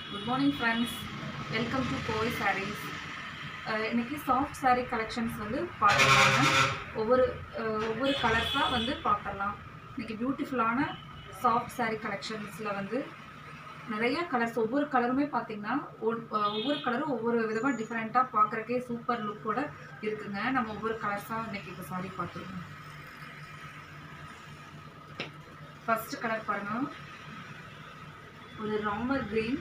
Good morning friends welcome to கோய் சாரீஸ் இன்னைக்கு soft saree collections வந்து பார்க்கலாங்க ஒவ்வொரு அஹ், ஒவ்வொரு கலர்ஸாக வந்து பார்க்கலாம் இன்னைக்கு பியூட்டிஃபுல்லான சாஃப்ட் saree கலெக்ஷன்ஸில் வந்து நிறைய கலர்ஸ் ஒவ்வொரு கலருமே பார்த்தீங்கன்னா ஒன்- அஹ், ஒவ்வொரு கலரும் ஒவ்வொரு விதமாக டிஃப்ரெண்ட்டாக பார்க்குறக்கே சூப்பர் லுக்கோட இருக்குங்க நம்ம ஒவ்வொரு கலர்ஸாக இன்னைக்கு இப்போ சாரி பார்த்துருக்கோம் ஃபர்ஸ்ட் கலர் பாருங்க ஒரு ராமர் கிரீன்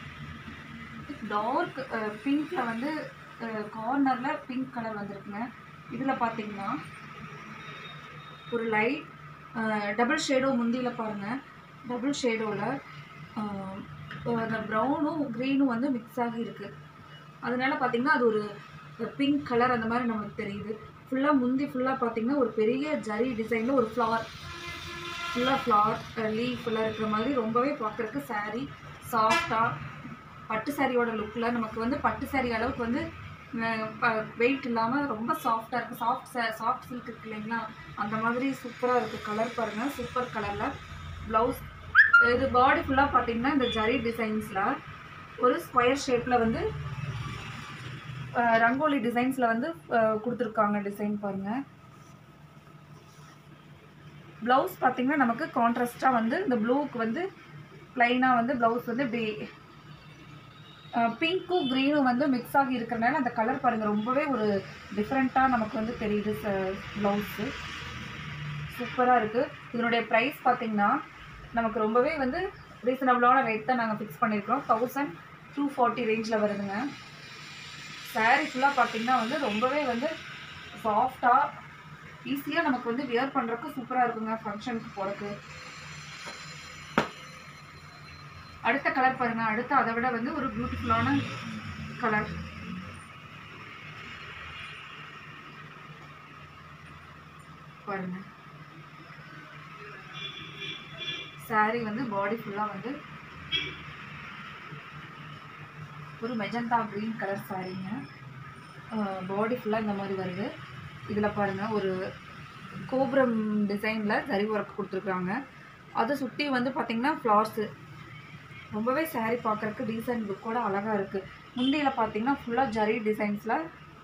டார்க் பிங்க்ல வந்து கார்னர்ல பிங்க் கலர் வந்திருக்குங்க இதுல பாத்தீங்கன்னா ஒரு லைட் டபுள் ஷேடோ முந்தியில பாருங்க டபுள் ஷேடோவில் அந்த ப்ரௌனும் க்ரீனும் வந்து மிக்ஸ் ஆகி இருக்கு அதனால பார்த்தீங்கன்னா அது ஒரு பிங்க் கலர் அந்த மாதிரி நமக்கு தெரியுது ஃபுல்லாக முந்தி ஃபுல்லாக பார்த்தீங்கன்னா ஒரு பெரிய ஜரி டிசைனில் ஒரு ஃப்ளவர் ஃபுல்லாக ஃப்ளவர் லீஃப் ஃபுல்லாக இருக்கிற மாதிரி ரொம்பவே பார்க்குறக்கு saree சாஃப்டாக பட்டு சாரியோட லுக்கில் நமக்கு வந்து பட்டு saree அளவுக்கு வந்து வெயிட் இல்லாமல் ரொம்ப சாஃப்டாக இருக்குது சாஃப்ட் சாஃப்ட் சில்க் இருக்கு இல்லைங்களா அந்த மாதிரி சூப்பராக இருக்குது கலர் பாருங்கள் சூப்பர் கலரில் ப்ளவுஸ் இது பாடி ஃபுல்லாக பார்த்தீங்கன்னா இந்த ஜரி டிசைன்ஸில் ஒரு ஸ்கொயர் ஷேப்பில் வந்து அஹ், ரங்கோலி டிசைன்ஸில் வந்து அஹ், கொடுத்துருக்காங்க டிசைன் பாருங்கள் ப்ளவுஸ் பார்த்தீங்கன்னா நமக்கு கான்ட்ராஸ்டாக வந்து இந்த ப்ளூக்கு வந்து ப்ளைனாக வந்து ப்ளவுஸ் வந்து இப்படி பிங்க்கும் க்ரீனும் வந்து மிக்ஸ் ஆகி இருக்கிறனால அந்த கலர் பாருங்கள் ரொம்பவே ஒரு டிஃப்ரெண்ட்டாக நமக்கு வந்து தெரியுது ப்ளவுஸு சூப்பராக இருக்குது இதனுடைய ப்ரைஸ் பார்த்தீங்கன்னா நமக்கு ரொம்பவே வந்து ரீசனபிளான ரேட் தான் நாங்கள் ஃபிக்ஸ் பண்ணியிருக்கிறோம் தௌசண்ட் டூ ஃபார்ட்டி ரேஞ்சில் வருதுங்க saree ஃபுல்லாக பார்த்தீங்கன்னா வந்து ரொம்பவே வந்து சாஃப்டாக ஈஸியாக நமக்கு வந்து வியர் பண்ணுறதுக்கு சூப்பராக இருக்குங்க ஃபங்க்ஷனுக்கு போகிறதுக்கு அடுத்த கலர் பாருங்க அடுத்த அதை விட வந்து ஒரு பியூட்டிஃபுல்லான கலர் பாருங்க saree வந்து பாடி ஃபுல்லாக வந்து ஒரு மெஜந்தா க்ரீன் கலர் சாரீங்க பாடி ஃபுல்லாக இந்த மாதிரி வருது இதில் பாருங்கள் ஒரு கோபுரம் டிசைனில் ஜரி ஒர்க் கொடுத்துருக்குறாங்க அதை சுற்றி வந்து பார்த்திங்கன்னா ஃப்ளார்ஸு ரொம்பவே saree பார்க்குறக்கு டீசென்ட் லுக்கோட அழகாக இருக்குது முந்தியில் பார்த்தீங்கன்னா ஃபுல்லாக ஜரி டிசைன்ஸில்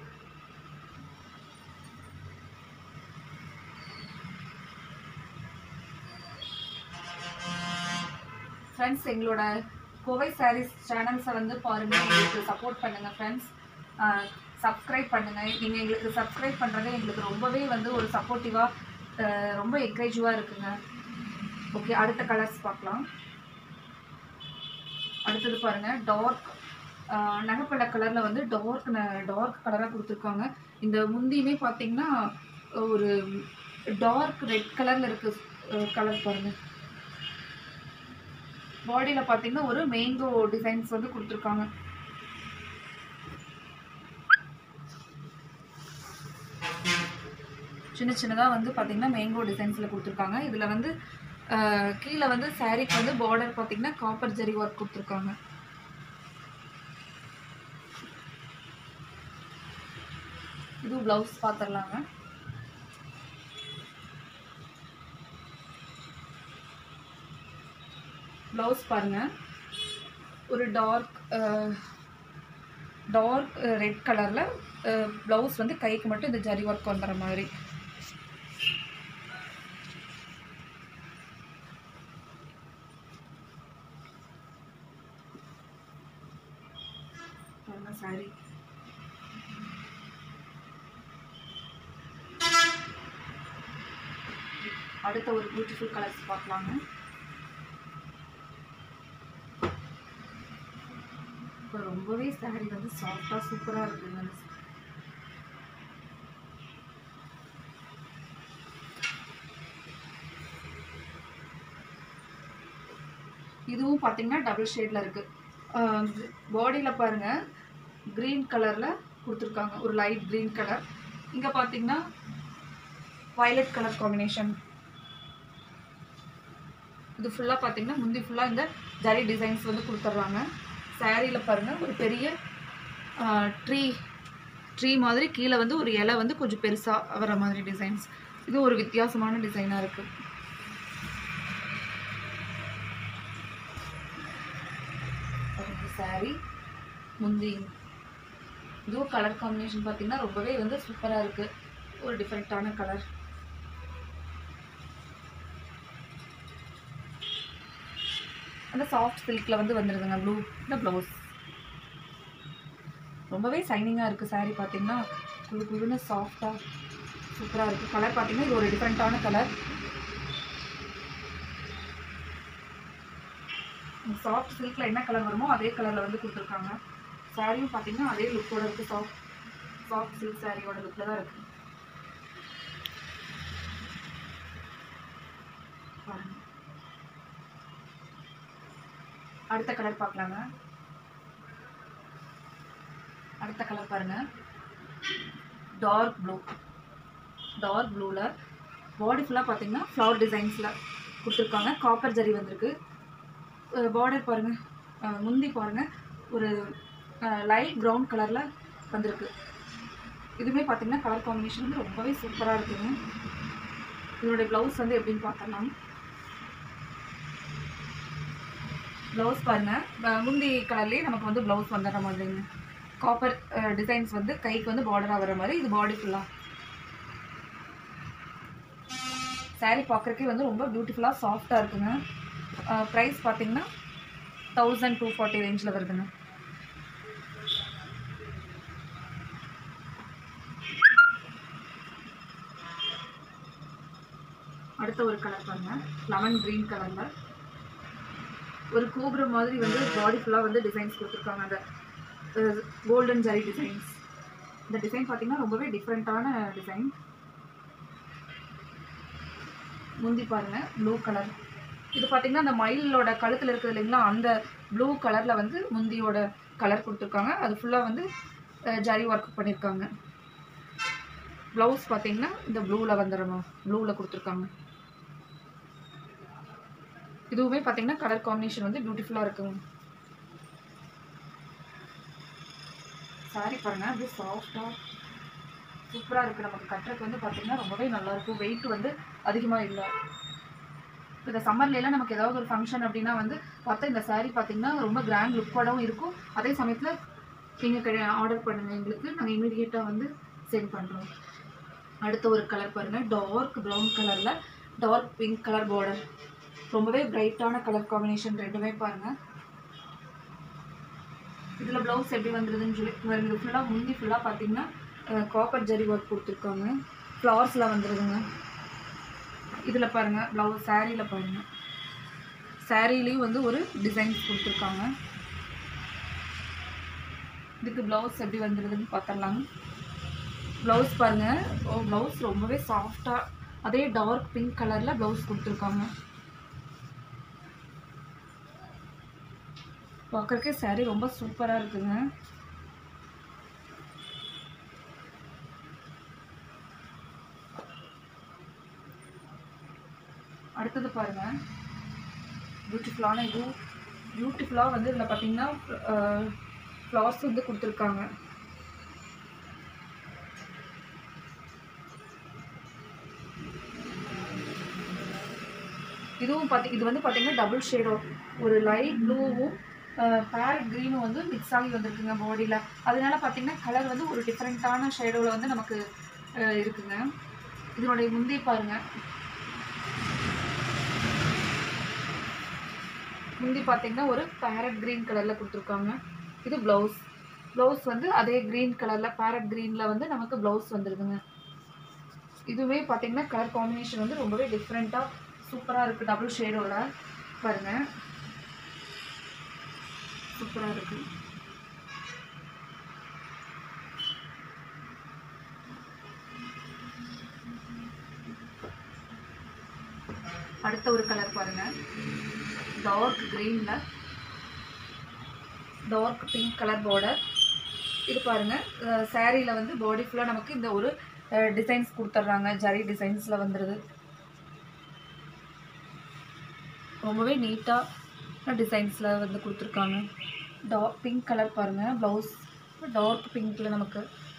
ஃப்ரெண்ட்ஸ் எங்களோட கோவை சாரீஸ் சேனல்ஸை வந்து பாருங்கள் எங்களுக்கு சப்போர்ட் பண்ணுங்கள் ஃப்ரெண்ட்ஸ் சப்ஸ்கிரைப் பண்ணுங்கள் நீங்கள் எங்களுக்கு சப்ஸ்கிரைப் பண்ணுறது எங்களுக்கு ரொம்பவே வந்து ஒரு சப்போர்ட்டிவாக ரொம்ப என்கரேஜிவாக இருக்குங்க ஓகே அடுத்த கலர்ஸ் பார்க்கலாம் அடுத்தது பாருங்கள் டார்க் நகைப்பழ கலரில் வந்து டார்க் டார்க் கலராக கொடுத்துருக்காங்க இந்த முந்தியுமே பார்த்தீங்கன்னா ஒரு டார்க் ரெட் கலரில் இருக்குது கலர் பாருங்கள் பாடியில் பார்த்தீங்கன்னா ஒரு மேங்கோ டிசைன்ஸ் வந்து கொடுத்துருக்காங்க சின்ன சின்னதாக வந்து பார்த்தீங்கன்னா மேங்கோ டிசைன்ஸில் கொடுத்துருக்காங்க இதில் வந்து அஹ், கீழே வந்து சாரீக்கு வந்து பார்டர் பார்த்தீங்கன்னா காப்பர் ஜரி ஒர்க் கொடுத்துருக்காங்க இது ப்ளவுஸ் பார்த்துடலாங்க ப்ளவுஸ் பாருங்க ஒரு டார்க் டார்க் ரெட் கலரில் ப்ளவுஸ் வந்து கைக்கு மட்டும் இந்த ஜரி ஒர்க் வந்துடுற மாதிரி சாரி அடுத்த ஒரு பியூட்டிஃபுல் கலர்ஸ் பார்க்கலாங்க இப்போ ரொம்பவே saree வந்து சாஃப்டாக சூப்பராக இருக்குங்க இதுவும் பார்த்தீங்கன்னா டபுள் ஷேடில் இருக்குது பாடியில் பாருங்கள் க்ரீன் கலரில் கொடுத்துருக்காங்க ஒரு லைட் க்ரீன் கலர் இங்கே பார்த்தீங்கன்னா வயலட் கலர் காம்பினேஷன் இது ஃபுல்லாக பார்த்தீங்கன்னா முந்தி ஃபுல்லாக இந்த ஜரி டிசைன்ஸ் வந்து கொடுத்துட்றாங்க சாரியில் பாருங்கள் ஒரு பெரிய ட்ரீ ட்ரீ மாதிரி கீழே வந்து ஒரு இலை வந்து கொஞ்சம் பெருசாக வர மாதிரி டிசைன்ஸ் இது ஒரு வித்தியாசமான டிசைனாக இருக்குது saree முந்தி இதுவும் கலர் காம்பினேஷன் பார்த்தீங்கன்னா ரொம்பவே வந்து சூப்பராக இருக்குது ஒரு டிஃப்ரெண்ட்டான கலர் அந்த சாஃப்ட் சில்கில் வந்து வந்துடுதுங்க ப்ளூ இந்த ப்ளவுஸ் ரொம்பவே சைனிங்காக இருக்குது saree பார்த்தீங்கன்னா குழு குழுன்னு சாஃப்டாக சூப்பராக இருக்குது கலர் பார்த்தீங்கன்னா இது ஒரு டிஃப்ரெண்ட்டான கலர் சாஃப்ட் சில்கில் என்ன கலர் வருமோ அதே கலரில் வந்து கொடுத்துருக்காங்க சாரியும் பார்த்தீங்கன்னா அதே லுக்கோட இருக்குது சாஃப்ட் சாஃப்ட் சில்க் சாரியோட லுக்கில் தான் இருக்குது பாருங்க. அடுத்த கலர் பார்க்கலாங்க அடுத்த கலர் பாருங்க டார்க் ப்ளூ டார்க் ப்ளூவில் பாடி ஃபுல்லாக பார்த்தீங்கன்னா ஃப்ளவர் டிசைன்ஸில் கொடுத்துருக்காங்க காப்பர் ஜரி வந்திருக்கு பார்டர் பாருங்கள் அஹ் முந்தி பாருங்கள் ஒரு லைட் ப்ரௌன் கலரில் வந்திருக்கு இதுவுமே பார்த்தீங்கன்னா கலர் காம்பினேஷன் வந்து ரொம்பவே சூப்பராக இருக்குங்க இதனுடைய ப்ளவுஸ் வந்து எப்படின்னு பார்த்தலாம் ப்ளவுஸ் பாருங்கள் அஹ் முந்தி கலர்லேயே நமக்கு வந்து ப்ளவுஸ் வந்துடுற மாதிரிங்க காப்பர் டிசைன்ஸ் வந்து கைக்கு வந்து பார்டராக வர மாதிரி இது பாடி ஃபுல்லாக saree பார்க்குறக்கே வந்து ரொம்ப பியூட்டிஃபுல்லாக சாஃப்டாக இருக்குங்க ப்ரைஸ் பார்த்தீங்கன்னா தௌசண்ட் டூ ஃபார்ட்டி ரேஞ்சில் வருதுங்க அடுத்த ஒரு கலர் பாருங்க லெமன் க்ரீன் கலரில் ஒரு கோபுரம் மாதிரி வந்து பாடி ஃபுல்லாக வந்து டிசைன்ஸ் கொடுத்துருக்காங்க அந்த கோல்டன் ஜரி டிசைன்ஸ் இந்த டிசைன் பார்த்தீங்கன்னா ரொம்பவே டிஃப்ரெண்ட்டான டிசைன் முந்தி பாருங்க ப்ளூ கலர் இது பார்த்தீங்கன்னா அந்த மயிலோட கழுத்தில் இருக்குது இல்லைங்களா அந்த ப்ளூ கலரில் வந்து முந்தியோட கலர் கொடுத்துருக்காங்க அது ஃபுல்லாக வந்து அஹ், ஜரி ஒர்க் பண்ணியிருக்காங்க ப்ளவுஸ் பார்த்தீங்கன்னா இந்த ப்ளூவில் வந்துடணும் ப்ளூவில் கொடுத்துருக்காங்க இதுவுமே பார்த்தீங்கன்னா கலர் காம்பினேஷன் வந்து பியூட்டிஃபுல்லாக இருக்குங்க சாரி பாருங்க அப்படியே சாஃப்டாக சூப்பராக இருக்குது நமக்கு கட்டுறதுக்கு வந்து பார்த்தீங்கன்னா ரொம்பவே நல்லாயிருக்கும் வெயிட் வந்து அதிகமாக இல்லை இந்த சம்மர்லாம் நமக்கு ஏதாவது ஒரு ஃபங்க்ஷன் அப்படின்னா வந்து பார்த்தா இந்த saree பார்த்தீங்கன்னா ரொம்ப கிராண்ட் லுக்கோடவும் இருக்கும் அதே சமயத்தில் நீங்கள் ஆர்டர் பண்ணுங்கள் எங்களுக்கு நாங்கள் இமீடியட்டாக வந்து சென்ட் பண்ணுறோம் அடுத்த ஒரு கலர் பாருங்கள் டார்க் ப்ரௌன் கலரில் டார்க் பிங்க் கலர் பார்டர் ரொம்பவே பிரைட்டான கலர் காம்பினேஷன் ரெண்டுமே பாருங்கள் இதில் ப்ளவுஸ் எப்படி வந்துருதுன்னு சொல்லி பாருங்க, இது ஃபுல்லாக முந்தி ஃபுல்லாக பார்த்தீங்கன்னா காப்பர் ஜரி ஒர்க் கொடுத்துருக்காங்க ஃப்ளவர்ஸில் வந்துருதுங்க இதில் பாருங்கள் ப்ளவுஸ் சாரியில் பாருங்கள் சாரீலேயும் வந்து ஒரு டிசைன்ஸ் கொடுத்துருக்காங்க இதுக்கு ப்ளவுஸ் எப்படி வந்துருதுன்னு பார்த்துடலாங்க ப்ளவுஸ் பாருங்கள் ஓ ப்ளவுஸ் ரொம்பவே சாஃப்டாக அதே டார்க் பிங்க் கலரில் ப்ளவுஸ் கொடுத்துருக்காங்க பார்க்குறக்கே saree ரொம்ப சூப்பராக இருக்குங்க அடுத்தது பாருங்க பியூட்டிஃபுல்லான இது பியூட்டிஃபுல்லாக வந்து இதில் பார்த்தீங்கன்னா ஃப்ளவர்ஸ் வந்து கொடுத்துருக்காங்க இதுவும் பார்த்தி இது வந்து பார்த்தீங்கன்னா டபுள் ஷேடோ ஒரு லைட் ப்ளூவும் பேரட் க்ரீனும் வந்து மிக்ஸ் ஆகி வந்திருக்குங்க பாடியில் அதனால பார்த்தீங்கன்னா கலர் வந்து ஒரு டிஃப்ரெண்ட்டான ஷேடோவில் வந்து நமக்கு அஹ், இருக்குங்க இதனுடைய முந்தி பாருங்க முந்தி பார்த்தீங்கன்னா ஒரு பேரட் க்ரீன் கலரில் கொடுத்துருக்காங்க இது ப்ளவுஸ் ப்ளவுஸ் வந்து அதே க்ரீன் கலரில் பேரட் க்ரீனில் வந்து நமக்கு ப்ளவுஸ் வந்துடுதுங்க இதுவே பார்த்தீங்கன்னா கலர் காம்பினேஷன் வந்து ரொம்பவே டிஃப்ரெண்ட்டாக சூப்பராக இருக்குது டபுள் ஷேடோட பாருங்கள் சூப்பராக இருக்குது அடுத்த ஒரு கலர் பாருங்க டார்க் க்ரீனில் டார்க் பிங்க் கலர் பார்டர் இது பாருங்க சாரியில் வந்து பாடி ஃபுல்லாக நமக்கு இந்த ஒரு டிசைன்ஸ் கொடுத்துட்றாங்க ஜரி டிசைன்ஸில் வந்துடுது ரொம்பவே நீட்டாக டிசைன்ஸில் வந்து கொடுத்துருக்காங்க டார்க் பிங்க் கலர் பாருங்கள் ப்ளவுஸ் டார்க் பிங்க்கில் நமக்கு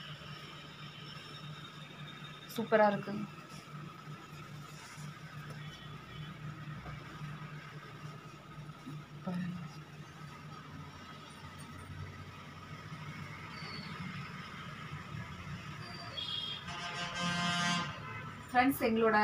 சூப்பராக இருக்குது பாருங்க ஃப்ரெண்ட்ஸ் எங்களோட